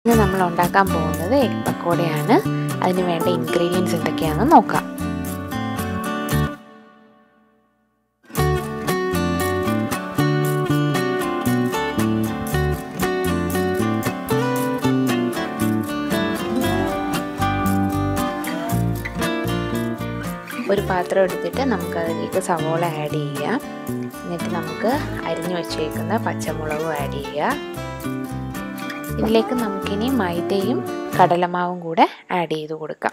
ഇന്ന് നമ്മൾ ഉണ്ടാക്കാൻ പോകുന്നത് എഗ് പക്കോടയാണ് അതിന് വേണ്ട ഇൻഗ്രീഡിയൻസ് എന്തൊക്കെയാണെന്ന് നോക്കാം ഒരു പാത്രം എടുത്തിട്ട് നമുക്ക് അതിലേക്ക് സവോള ആഡ് ചെയ്യാം എന്നിട്ട് നമുക്ക് അരിഞ്ഞു വെച്ചേക്കുന്ന പച്ചമുളകും ആഡ് ചെയ്യുക ഇതിലേക്ക് നമുക്കിനി മൈദയും കടലമാവും കൂടെ ആഡ് ചെയ്ത് കൊടുക്കാം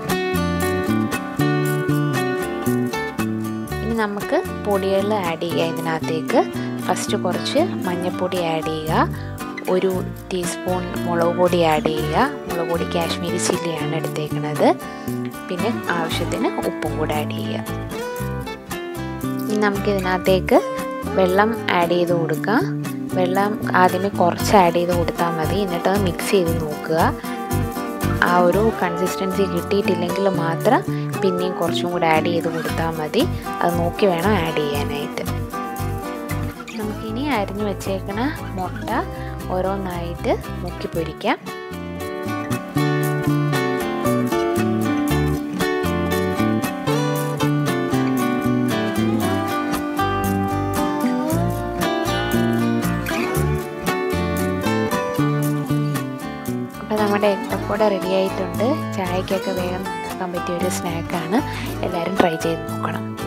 ഇനി നമുക്ക് പൊടികൾ ആഡ് ചെയ്യുക ഇതിനകത്തേക്ക് ഫസ്റ്റ് കുറച്ച് മഞ്ഞൾപ്പൊടി ആഡ് ചെയ്യുക ഒരു ടീസ്പൂൺ മുളക് പൊടി ആഡ് ചെയ്യുക മുളക് പൊടി കാശ്മീരി ചില്ലിയാണ് എടുത്തേക്കുന്നത് പിന്നെ ആവശ്യത്തിന് ഉപ്പും കൂടെ ആഡ് ചെയ്യുക ഇനി നമുക്ക് ഇതിനകത്തേക്ക് വെള്ളം ആഡ് ചെയ്ത് കൊടുക്കാം വെള്ളം ആദ്യമേ കുറച്ച് ആഡ് ചെയ്ത് കൊടുത്താൽ മതി എന്നിട്ട് അത് മിക്സ് ചെയ്ത് നോക്കുക ആ ഒരു കൺസിസ്റ്റൻസി കിട്ടിയിട്ടില്ലെങ്കിൽ മാത്രം പിന്നെയും കുറച്ചും കൂടെ ആഡ് ചെയ്ത് കൊടുത്താൽ മതി അത് നോക്കി വേണം ആഡ് ചെയ്യാനായിട്ട് നമുക്കിനി അരിഞ്ഞു വെച്ചേക്കണ മുട്ട ഓരോന്നായിട്ട് മുക്കി പൊരിക്കാം അപ്പോൾ നമ്മുടെ എഗ്പക്കോട റെഡി ആയിട്ടുണ്ട് ചായക്കൊക്കെ വേഗം ഉണ്ടാക്കാൻ പറ്റിയ ഒരു സ്നാക്കാണ് എല്ലാവരും ട്രൈ ചെയ്ത് നോക്കണം